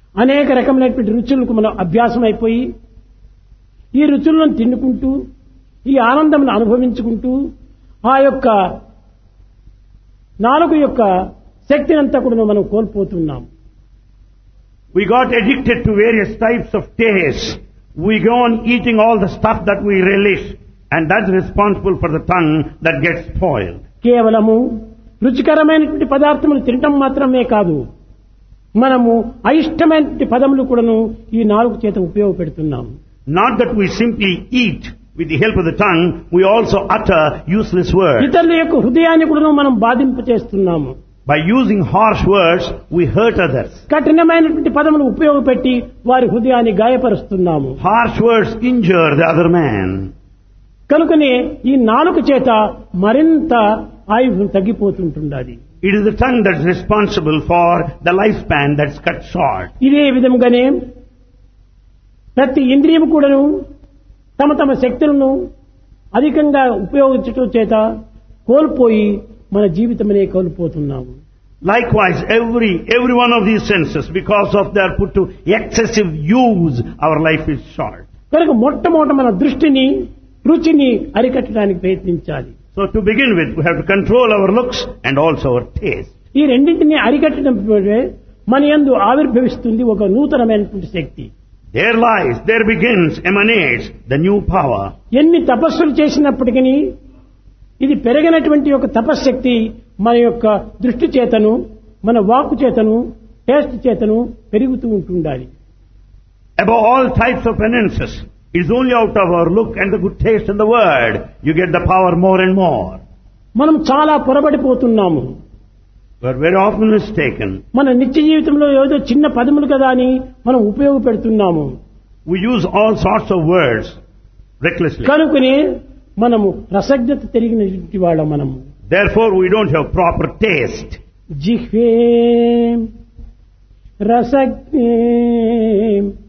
అనేక రకమైనటువంటి రుచులకు మనం అభ్యాసం అయిపోయి ఈ రుచులను తిన్నుకుంటూ ఈ ఆనందమును అనుభవించుకుంటూ ఆ యొక్క నాలుగు యొక్క శక్తిని అంతా కూడా మనం కోల్పోతున్నాం We got addicted to various types of taste. We go on eating all the stuff that we relish, and that's responsible for the tongue that gets spoiled. కేవలము రుచికరమైనటువంటి పదార్థములు తినటం మాత్రమే కాదు మనము అయిష్టమైనటువంటి పదములు కూడాను ఈ నాలుగు చేత ఉపయోగపెడుతున్నాము Not that we simply eat with the help of the tongue, we also utter useless words. ఇతరుల యొక్క హృదయాన్ని కూడాను మనం బాధింప చేస్తున్నాము By using harsh words, we hurt others. కఠినమైనటువంటి పదములు ఉపయోగపెట్టి వారి హృదయాన్ని గాయపరుస్తున్నాము Harsh words injure the other man. కనుకనే ఈ నాలుగు చేత మరింత ఆయువు తగ్గిపోతుంటున్నది It is the tongue that's responsible for the lifespan that's cut short. ఇదే విధముగానే ప్రతి ఇంద్రియం కూడాను తమ తమ శక్తులను అధికంగా ఉపయోగించటం చేత కోల్పోయి మన జీవితమనే కోల్పోతున్నాము Likewise, every, every one of these senses, because of their put to excessive use, our life is short. కనుక మొట్టమొదట మన దృష్టిని రుచిని అరికట్టడానికి ప్రయత్నించాలి So to begin with, we have to control our looks and also our taste. ఈ రెండింటిని అరికట్టడం వల్లే మన యందు ఆవిర్భవిస్తుంది ఒక నూతనమైనటువంటి శక్తి There lies, there begins, emanates the new power. ఎన్ని తపస్సులు చేసినప్పటికీ ఇది పెరిగినటువంటి ఒక తపశ్శక్తి మన యొక్క దృష్టి చేతను మన వాక్కు చేతను టేస్ట్ చేతను పెరుగుతూ ఉంటుండాలి Above all types of penances, it's only out of our look and the good taste in the word you get the power more and more. మనం చాలా పొరబడిపోతున్నాము We're very often mistaken. మన నిత్య జీవితంలో ఏదో చిన్న పదములు కదా అని మనం ఉపయోగపెడుతున్నాము We use all sorts of words recklessly. కనుకనే మనము రసజ్ఞత తిరిగినటువంటి వాళ్ళం మనము Therefore, we don't have proper taste. జిహ్వే రసజ్ఞే